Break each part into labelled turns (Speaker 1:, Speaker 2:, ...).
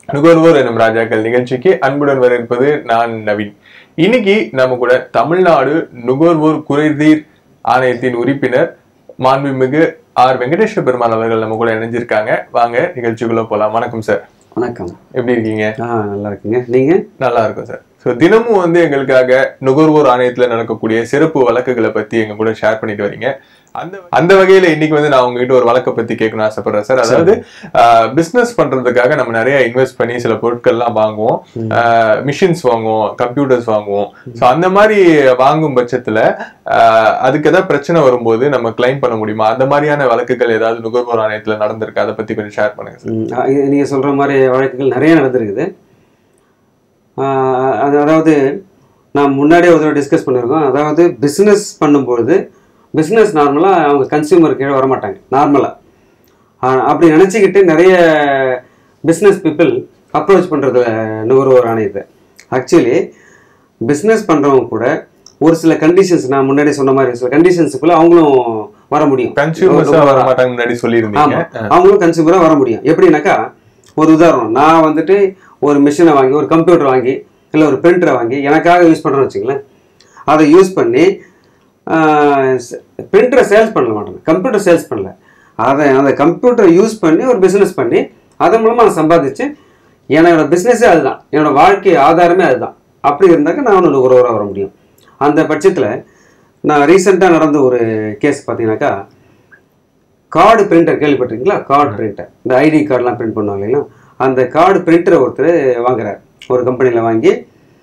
Speaker 1: நுகர்வோர் எனும் ராஜாக்கள் நிகழ்ச்சிக்கு அன்புடன் வரவேற்பது நான் நவீன் இன்னைக்கு நம்ம கூட தமிழ்நாடு நுகர்வோர் குறைதீர் ஆணையத்தின் உறுப்பினர் மாண்புமிகு ஆர் வெங்கடேஸ்வர பெருமாள் அவர்கள் நம்ம கூட இணைஞ்சிருக்காங்க வாங்க நிகழ்ச்சிக்குள்ள போலாம் வணக்கம் சார்
Speaker 2: வணக்கம்
Speaker 1: எப்படி இருக்கீங்க
Speaker 2: ஆ நல்லா இருக்குங்க நீங்க
Speaker 1: நல்லா இருக்கும் சார் ஸோ தினமும் வந்து எங்களுக்காக நுகர்வோர் ஆணையத்துல நடக்கக்கூடிய சிறப்பு வழக்குகளை பத்தி எங்க கூட ஷேர் பண்ணிட்டு வரீங்க அந்த அந்த வகையில இன்னைக்கு வந்து நான் உங்ககிட்ட ஒரு வழக்கை பத்தி கேட்கணும்னு ஆசைப்படுறேன் சார் அதாவது பிசினஸ் பண்றதுக்காக நம்ம நிறைய இன்வெஸ்ட் பண்ணி சில பொருட்கள்லாம் வாங்குவோம் மிஷின்ஸ் வாங்குவோம் கம்ப்யூட்டர்ஸ் வாங்குவோம் ஸோ அந்த மாதிரி வாங்கும் பட்சத்துல ஆஹ், அதுக்கு ஏதாவது பிரச்சனை வரும்போது நம்ம கிளைம் பண்ண முடியுமா அந்த மாதிரியான வழக்குகள் ஏதாவது நுகர்வோர் ஆணையத்துல நடந்திருக்கு அதை பத்தி கொஞ்சம் ஷேர் பண்ணுங்க சார்
Speaker 2: ம், ஆ, இது நீங்க சொல்ற மாதிரி வழக்குகள் நிறைய நடந்திருக்குது ஆ, அது அதாவது நான் முன்னாடியே ஒரு தடவை டிஸ்கஸ் பண்ணியிருக்கோம் அதாவது பிஸ்னஸ் பண்ணும்பொழுது பிஸ்னஸ் நார்மலாக அவங்க கன்சியூமர் கீழே வரமாட்டாங்க நார்மலாக அப்படி நினச்சிக்கிட்டு நிறைய பிஸ்னஸ் பீப்புள் அப்ரோச் பண்ணுறதுல நுகர்வோர் ஆணையத்தை ஆக்சுவலி பிஸ்னஸ் பண்ணுறவங்க கூட ஒரு சில கண்டிஷன்ஸ் நான் முன்னாடி சொன்ன மாதிரி சில கண்டிஷன்ஸுக்குள்ள அவங்களும் வர முடியும்
Speaker 1: கன்சியூமர்ஸ் வர மாட்டாங்க முன்னாடி சொல்லியிருந்தீங்க
Speaker 2: ஆமா அவங்களும் கன்சியூமராக வர முடியும் எப்படின்னாக்கா ஒரு உதாரணம் நான் வந்துட்டு ஒரு மிஷினை வாங்கி ஒரு கம்ப்யூட்டர் வாங்கி இல்லை ஒரு பிரிண்டரை வாங்கி எனக்காக யூஸ் பண்ணுறேன்னு வச்சுங்களேன் அதை யூஸ் பண்ணி பிரிண்டரை சேல்ஸ் பண்ணல மாட்டேன் கம்ப்யூட்டர் சேல்ஸ் பண்ணல அதை அந்த கம்ப்யூட்டரை யூஸ் பண்ணி ஒரு பிஸ்னஸ் பண்ணி அதன் மூலமாக நான் சம்பாதிச்சு என்னோட பிஸ்னஸே அதுதான் என்னோட வாழ்க்கை ஆதாரமே அதுதான் அப்படி இருந்தாக்க நான் ஒன்று நுகர்வோராக வர முடியும் அந்த பட்சத்தில் நான் ரீசெண்டாக நடந்த ஒரு கேஸ் பார்த்தீங்கன்னாக்கா கார்டு பிரிண்டர் கேள்விப்பட்டிருக்கீங்களா கார்டு பிரிண்டர் இந்த ஐடி கார்டெலாம் பிரிண்ட் பண்ணுவாங்க இல்லைங்களா அந்த கார்டு பிரிண்டரை ஒருத்தர் வாங்குறார் ஒரு கம்பெனியில் வாங்கி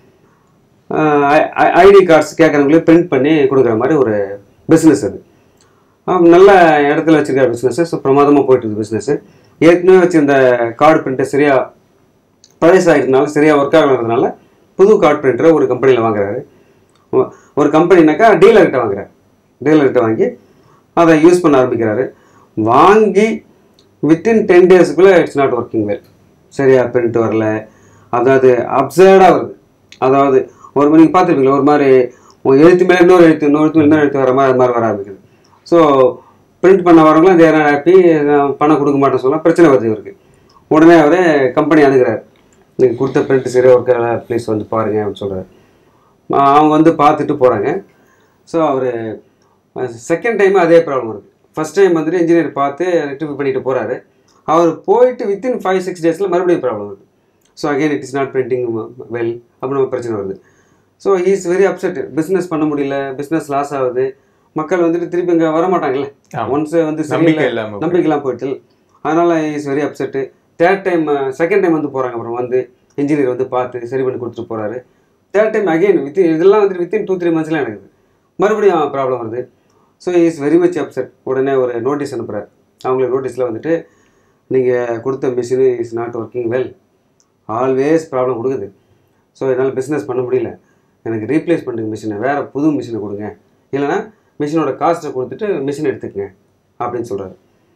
Speaker 2: ஐடி கார்ட்ஸ் கேட்குறவங்களே பிரிண்ட் பண்ணி கொடுக்குற மாதிரி ஒரு பிஸ்னஸ் அது ஆம், நல்ல இடத்துல வச்சிருக்காரு பிஸ்னஸ் ஸோ பிரமாதமாக போயிட்டு இருக்குது பிஸ்னஸ் ஏற்கனவே வச்சிருந்த கார்டு பிரிண்டர் சரியா பழசாயிருந்தனால சரியா ஒர்க் ஆகிறதுனால புது கார்டு பிரிண்டரை ஒரு கம்பெனியில் வாங்குறாரு ஒ- ஒரு கம்பெனினாக்கா டீலர்கிட்ட வாங்குறாரு டீலர்கிட்ட வாங்கி அதை யூஸ் பண்ண ஆரம்பிக்கிறாரு வாங்கி வித்தின் டென் டேஸ்க்குள்ளே இட்ஸ் நாட் ஒர்க்கிங் வெல் சரியா பிரிண்ட் வரல அதாவது அப்சர்டாக வருது அதாவது ஒரு மணி பார்த்துருப்பீங்களா ஒரு மாதிரி ஒரு எழுத்து மேலே இன்னொரு எழுத்து இன்னொரு எழுத்து மேல இன்னொரு எழுத்து வர மாதிரி அது மாதிரி வர ஆரம்பிக்குது ஸோ பிரிண்ட் பண்ண வரவங்களும் தேர் ஹாப்பி பணம் கொடுக்க மாட்டேன்னு சொன்னால் பிரச்சனை வருது இவருக்கு உடனே அவர் கம்பெனி அணுகிறார் நீங்கள் கொடுத்த பிரிண்ட் சரியாக ஒர்க் ஆகல ப்ளீஸ் வந்து பாருங்க அப்படின்னு சொல்கிறார் அவங்க வந்து பார்த்துட்டு போகிறாங்க ஸோ அவர் செகண்ட் டைம் அதே ப்ராப்ளம் வருது ஃபர்ஸ்ட் டைம் வந்துட்டு இன்ஜினியர் பார்த்து ரெக்டிஃபை பண்ணிட்டு போகிறாரு அவர் போயிட்டு வித்தின் ஃபைவ் சிக்ஸ் டேஸில் மறுபடியும் ப்ராப்ளம் வருது so again it is not printing well அப்படின்னு ஒரு பிரச்சனை வருது so is very upset business பண்ண முடியல பிஸ்னஸ் லாஸ் ஆகுது மக்கள் வந்துட்டு திருப்பி இங்கே வர மாட்டாங்கல்ல
Speaker 1: ஆமா.
Speaker 2: ஒன்ஸ் வந்து
Speaker 1: நம்பிக்கை
Speaker 2: சரியில்லை
Speaker 1: இல்லாம
Speaker 2: நம்பிக்கைலாம் போயிடுச்சு அதனால is very upset third time second time வந்து போகிறாங்க அப்புறம் வந்து இன்ஜினியர் வந்து பார்த்து சரி பண்ணி கொடுத்துட்டு போகிறாரு தேர்ட் டைம் அகைன் வித்தின் இதெல்லாம் வந்துட்டு வித்தின் டூ த்ரீ மந்த்ஸ்லாம் நடக்குது மறுபடியும் ப்ராப்ளம் வருது so is very much upset உடனே ஒரு நோட்டீஸ் அனுப்புகிறார் அவங்களுக்கு நோட்டீஸில் வந்துட்டு நீங்கள் கொடுத்த machine is not working well always problem கொடுக்குது ஸோ என்னால் பிஸ்னஸ் பண்ண முடியல எனக்கு ரீப்ளேஸ் பண்ணுங்க மிஷினை வேறு புது மிஷினை கொடுங்க இல்லைன்னா மிஷினோட காஸ்ட்டை கொடுத்துட்டு மிஷின் எடுத்துக்கங்க அப்படின்னு சொல்கிறாரு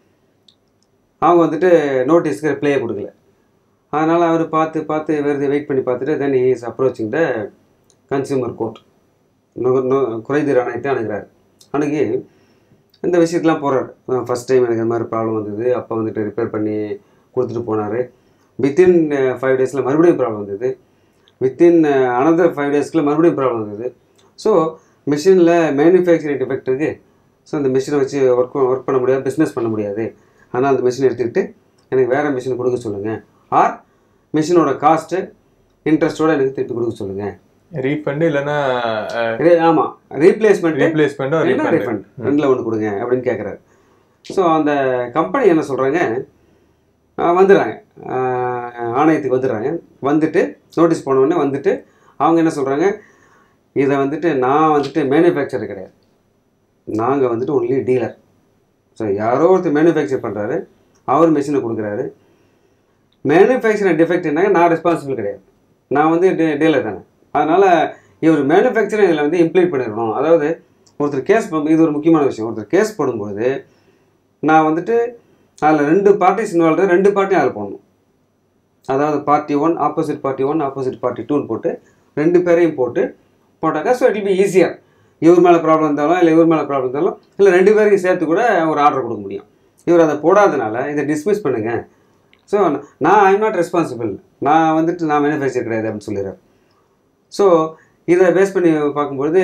Speaker 2: அவங்க வந்துட்டு நோட்டீஸ்க்கு ரிப்ளையே கொடுக்கல அதனால் அவர் பார்த்து பார்த்து வேறு வெயிட் பண்ணி பார்த்துட்டு then is approaching the consumer court குறைதீர் ஆணையத்தை அணுகிறார் அணுகி இந்த விஷயத்தெலாம் போகிறார் ஃபஸ்ட் டைம் எனக்கு இந்த மாதிரி ப்ராப்ளம் வந்தது அப்போ வந்துட்டு ரிப்பேர் பண்ணி கொடுத்துட்டு போனார் வித்தின் ஃபைவ் டேஸில் மறுபடியும் ப்ராப்ளம் வந்தது வித்தின் அனதர் ஃபைவ் டேஸ்க்குள்ள மறுபடியும் ப்ராப்ளம் வந்தது ஸோ மிஷினில் மேனுஃபேக்சரிங் டிஃபெக்ட் இருக்குது ஸோ அந்த மிஷினை வச்சு ஒர்க் ஒர்க் பண்ண முடியாது பிஸ்னஸ் பண்ண முடியாது ஆனால் அந்த மிஷினை எடுத்துக்கிட்டு எனக்கு வேறு மிஷின் கொடுக்க சொல்லுங்கள் ஆர் மிஷினோட காஸ்ட்டு இன்ட்ரெஸ்ட்டோட எனக்கு திருப்பி கொடுக்க சொல்லுங்கள்
Speaker 1: ரீஃபண்ட் இல்லைன்னா
Speaker 2: ஆமாம் ரீப்ளேஸ்மெண்ட்
Speaker 1: ரீப்ளேஸ்மெண்ட்டோ
Speaker 2: என்ன
Speaker 1: ரீஃபண்ட்
Speaker 2: ரிஃபண்ட் ரெண்டில் ஒன்று கொடுங்க அப்படின்னு கேட்குறாரு ஸோ அந்த கம்பெனி என்ன சொல்கிறாங்க வந்துடுறாங்க ஆஹ் ஆணையத்துக்கு வந்துடுறாங்க வந்துட்டு நோட்டீஸ் போன உடனே வந்துட்டு அவங்க என்ன சொல்கிறாங்க இதை வந்துட்டு நான் வந்துட்டு மேனுஃபேக்சர் கிடையாது நாங்கள் வந்துட்டு ஒன்லி டீலர் ஸோ யாரோ ஒருத்தர் மேனுஃபேக்சர் பண்ணுறாரு அவர் மிஷினை கொடுக்குறாரு மேனுஃபேக்சரிங் டிஃபெக்ட் என்னங்க நான் ரெஸ்பான்சிபிள் கிடையாது நான் வந்து டீலர் தானே அதனால் இவர் மேனுஃபேக்சரிங் இதில் வந்து இம்ப்ளீட் பண்ணிடணும் அதாவது ஒருத்தர் கேஸ் இது ஒரு முக்கியமான விஷயம் ஒருத்தர் கேஸ் போடும்பொழுது நான் வந்துட்டு அதில் ரெண்டு பார்ட்டிஸ் இன்வால்வ் ரெண்டு பார்ட்டியும் அதில் போடணும் அதாவது party one opposite party one opposite party டூன்னு போட்டு ரெண்டு பேரையும் போட்டு போட்டாக்கா ஸோ இட் பி ஈஸியாக இவர் மேலே ப்ராப்ளம் இருந்தாலும் இல்லை இவர் மேலே ப்ராப்ளம் இருந்தாலும் இல்லை ரெண்டு பேரையும் சேர்த்து கூட ஒரு ஆர்டர் கொடுக்க முடியும் இவர் அதை போடாதனால இதை டிஸ்மிஸ் பண்ணுங்க ஸோ நான் ஐம் நாட் ரெஸ்பான்சிபிள் நான் வந்துட்டு நான் மேனுஃபேக்சர் கிடையாது அப்படின்னு சொல்லிடுறாரு ஸோ இதை பேஸ் பண்ணி பார்க்கும்பொழுது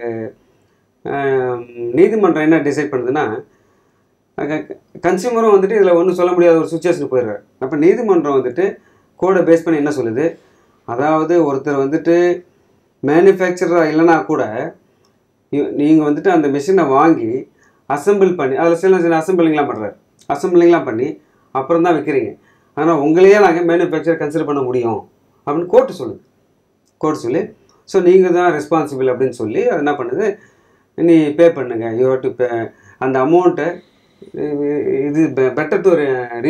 Speaker 2: ஆம், நீதிமன்றம் என்ன டிசைட் பண்ணுதுன்னா கன்சியூமரும் வந்துட்டு இதில் ஒன்றும் சொல்ல முடியாத ஒரு சுச்சுவேஷனுக்கு போயிடுறாரு அப்போ நீதிமன்றம் வந்துட்டு கோடை பேஸ் பண்ணி என்ன சொல்லுது அதாவது ஒருத்தர் வந்துட்டு மேனுஃபேக்சராக இல்லைனா கூட நீங்கள் வந்துட்டு அந்த மிஷினை வாங்கி அசெம்பிள் பண்ணி அதில் சில சில அசெம்பிளிங்லாம் பண்ணுறாரு அசெம்பிளிங்லாம் பண்ணி அப்புறம் தான் வைக்கிறீங்க ஆனால் உங்களையே நாங்கள் மேனுஃபேக்சர் கன்சிடர் பண்ண முடியும் அப்படின்னு கோர்ட்டு சொல்லுது கோர்ட் சொல்லி ஸோ நீங்கள் தான் ரெஸ்பான்சிபிள் அப்படின்னு சொல்லி அது என்ன பண்ணுது நீ பே பண்ணுங்க யூ டு பே அந்த அமௌண்ட்டை இது பெட்டர் டு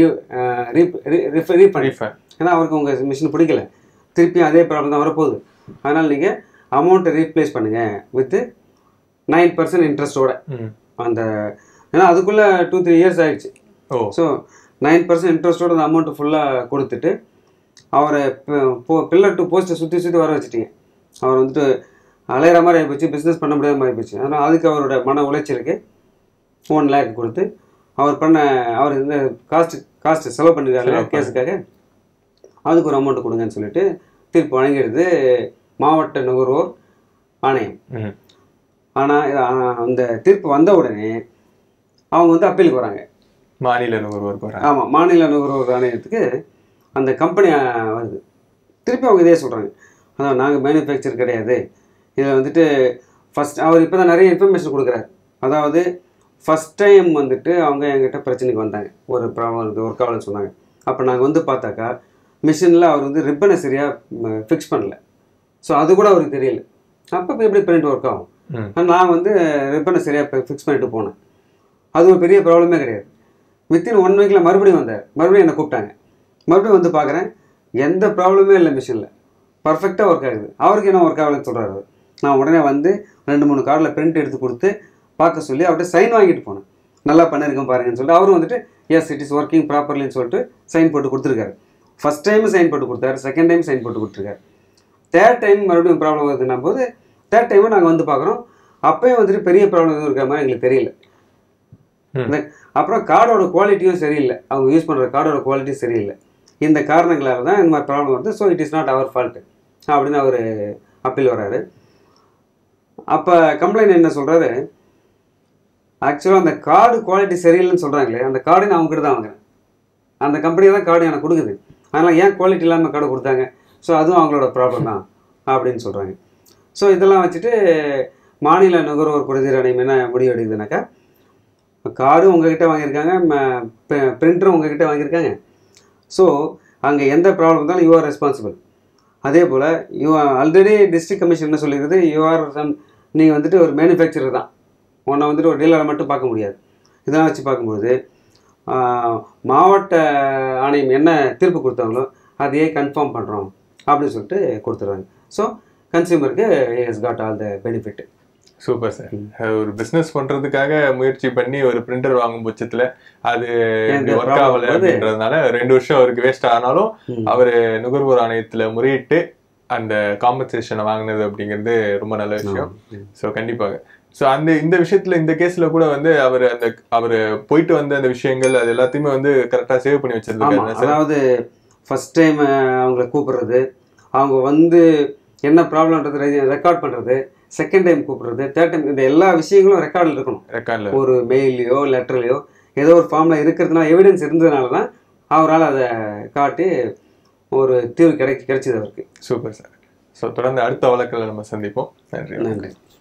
Speaker 2: ரீஃபண்ட்
Speaker 1: ரீஃபண்ட்
Speaker 2: ஏன்னா அவருக்கு உங்கள் மிஷின் பிடிக்கல திருப்பியும் அதே ப்ராப்ளம் தான் வரப்போகுது அதனால் நீங்கள் அமௌண்ட்டை ரீப்ளேஸ் பண்ணுங்கள் வித்து நைன் பர்சன்ட் இன்ட்ரெஸ்ட்டோட
Speaker 1: ம்
Speaker 2: அந்த ஏன்னா அதுக்குள்ளே டூ த்ரீ இயர்ஸ் ஆயிடுச்சு
Speaker 1: ஓ
Speaker 2: ஸோ நைன் பர்சன்ட் இன்ட்ரெஸ்ட்டோட அந்த அமௌண்ட்டு ஃபுல்லாக கொடுத்துட்டு அவரை பில்லர் டு போஸ்ட்டை சுற்றி சுற்றி வர வச்சுட்டீங்க அவர் வந்துட்டு அலையிற மாதிரி ஆகிப்போச்சு பிஸ்னஸ் பண்ண முடியாத மாதிரி ஆகிப்போச்சு அதனால் அதுக்கு அவரோட மன உளைச்சலுக்கு ஒன் லேக் கொடுத்து அவர் பண்ண அவர் இந்த காஸ்ட் காஸ்ட் செலவு பண்ணிருக்காரு
Speaker 1: செலவு பண்ணி.
Speaker 2: கேஸுக்காக அதுக்கு ஒரு அமௌண்ட் கொடுங்கன்னு சொல்லிட்டு தீர்ப்பு வழங்கிடுது மாவட்ட நுகர்வோர் ஆணையம்
Speaker 1: ம்
Speaker 2: ஆனால் அந்த தீர்ப்பு வந்த உடனே அவங்க வந்து அப்பீலுக்கு வராங்க
Speaker 1: மாநில நுகர்வோருக்கு வராங்க
Speaker 2: ஆமாம் மாநில நுகர்வோர் ஆணையத்துக்கு அந்த கம்பெனி வருது திருப்பி அவங்க இதே சொல்கிறாங்க அதான் நாங்கள் மேனுஃபேக்சர் கிடையாது இதில் வந்துட்டு ஃபஸ்ட் அவர் இப்போ தான் நிறைய இன்ஃபர்மேஷன் கொடுக்குறாரு அதாவது ஃபஸ்ட் டைம் வந்துட்டு அவங்க என்கிட்ட பிரச்சனைக்கு வந்தாங்க ஒரு ப்ராப்ளம் இருக்குது ஒர்க் ஆகலன்னு சொன்னாங்க அப்போ நாங்கள் வந்து பார்த்தாக்கா மிஷினில் அவர் வந்து ரிப்பனை சரியாக ஃபிக்ஸ் பண்ணல ஸோ அது கூட அவருக்கு தெரியல அப்போ இப்போ எப்படி பிரிண்ட் ஒர்க் ஆகும்
Speaker 1: ம்
Speaker 2: ஆனா நான் வந்து ரிப்பனை சரியாக ஃபிக்ஸ் பண்ணிட்டு போனேன் அது ஒரு பெரிய ப்ராப்ளமே கிடையாது வித்தின் ஒன் வீக்கில் மறுபடியும் வந்தார் மறுபடியும் என்னை கூப்பிட்டாங்க மறுபடியும் வந்து பார்க்குறேன் எந்த ப்ராப்ளமே இல்லை மிஷினில் பர்ஃபெக்டாக ஒர்க் ஆகுது அவருக்கு என்ன ஒர்க் ஆகலைன்னு சொல்கிறாரு அவர். நான் உடனே வந்து ரெண்டு மூணு கார்டில் பிரிண்ட் எடுத்து கொடுத்து பார்க்க சொல்லி அவர்கிட்ட சைன் வாங்கிட்டு போனேன் நல்லா பண்ணியிருக்கேன் பாருங்கன்னு சொல்லிட்டு அவரும் வந்துட்டு எஸ் இட் இஸ் ஒர்க்கிங் ப்ராப்பர்லின்னு சொல்லிட்டு சைன் போட்டு கொடுத்துருக்காரு ஃபஸ்ட் டைம் சைன் போட்டு கொடுத்தாரு செகண்ட் டைம் சைன் போட்டு கொடுத்துருக்காரு தேர்ட் டைம் மறுபடியும் ப்ராப்ளம் வருதுன்னா போது தேர்ட் டைமும் நாங்கள் வந்து பார்க்குறோம் அப்பயும் வந்துட்டு பெரிய ப்ராப்ளம் எதுவும் இருக்கிற மாதிரி எங்களுக்கு தெரியல
Speaker 1: ம்.
Speaker 2: இந்த- அப்புறம் கார்டோட குவாலிட்டியும் சரியில்லை அவங்க யூஸ் பண்ணுற கார்டோட குவாலிட்டியும் சரியில்லை இந்த காரணங்களால தான் இந்த மாதிரி ப்ராப்ளம் வருது ஸோ இட் இஸ் நாட் அவர் ஃபால்ட்டு அப்படின்னு அவர் அப்பீல் வராரு அப்போ கம்ப்ளைண்ட் என்ன சொல்கிறாரு ஆக்சுவலாக அந்த கார்டு குவாலிட்டி சரியில்லைன்னு சொல்கிறாங்களே அந்த கார்டு நான் அவங்ககிட்ட தான் வாங்குறேன் அந்த கம்பெனி தான் கார்டு எனக்கு கொடுக்குது அதனால் ஏன் குவாலிட்டி இல்லாமல் கார்டு கொடுத்தாங்க ஸோ அதுவும் அவங்களோட ப்ராப்ளம் தான் அப்படின்னு சொல்கிறாங்க ஸோ இதெல்லாம் வச்சுட்டு மாநில நுகர்வோர் குறைதீர் ஆணையம் என்ன முடிவு எடுக்குதுனாக்கா கார்டு உங்ககிட்ட வாங்கியிருக்காங்க பிரிண்டரும் உங்ககிட்ட வாங்கியிருக்காங்க ஸோ அங்கே எந்த ப்ராப்ளம் இருந்தாலும் யூ ஆர் ரெஸ்பான்சிபிள் அதே போல் யூ ஆல்ரெடி டிஸ்ட்ரிக்ட் கமிஷன் என்ன சொல்லியிருக்குது யூ ஆர் சம் நீங்கள் வந்துட்டு ஒரு மேனுஃபேக்சரர் தான் உன்னை வந்துட்டு ஒரு டீலரை மட்டும் பார்க்க முடியாது இதெல்லாம் வச்சு பார்க்கும்போது ஆஹ், மாவட்ட ஆணையம் என்ன தீர்ப்பு கொடுத்தாங்களோ அதையே கன்ஃபார்ம் பண்ணுறோம் அப்படின்னு சொல்லிட்டு கொடுத்துருவாங்க ஸோ கன்சியூமருக்கு has got all the benefit
Speaker 1: super sir ஒரு பிசினஸ் பண்றதுக்காக முயற்சி பண்ணி ஒரு பிரிண்டர் வாங்கும் பட்சத்துல அது
Speaker 2: எந்த
Speaker 1: ஒர்க்
Speaker 2: problem
Speaker 1: ஆகல
Speaker 2: வருது?
Speaker 1: அப்படின்றதுனால ரெண்டு வருஷம் அவருக்கு வேஸ்ட் ஆனாலும்
Speaker 2: ம்.
Speaker 1: அவரு நுகர்வோர் ஆணையத்துல முறையிட்டு அந்த காம்பன்சேஷனை வாங்கினது அப்படிங்கிறது ரொம்ப நல்ல விஷயம் ஸோ கண்டிப்பாக ஸோ அந்த இந்த விஷயத்துல இந்த கேஸ்ல கூட வந்து அவர் அந்த அவர் போயிட்டு வந்த அந்த விஷயங்கள் அது எல்லாத்தையுமே வந்து கரெக்டா சேவ் பண்ணி
Speaker 2: ஆமாம்
Speaker 1: வச்சிருக்காரு சார்
Speaker 2: அதாவது ஃபஸ்ட் டைம் அவங்கள கூப்பிடுறது அவங்க வந்து என்ன ப்ராப்ளம்ன்றது ரெக்கார்ட் பண்ணுறது செகண்ட் டைம் கூப்பிடுறது தேர்ட் டைம் இந்த எல்லா விஷயங்களும் ரெக்கார்டில் இருக்கணும்
Speaker 1: ரெக்கார்ட்ல
Speaker 2: ஒரு மெயிலையோ லெட்டர்லையோ ஏதோ ஒரு ஃபார்மில் இருக்கிறதுனால எவிடன்ஸ் இருந்ததுனால தான் அவரால் அதை காட்டி ஒரு தீர்வு கிடை கிடைச்சது அவருக்கு
Speaker 1: சூப்பர் சார் ஸோ தொடர்ந்து அடுத்த வழக்கில் நம்ம சந்திப்போம் நன்றி
Speaker 2: நன்றி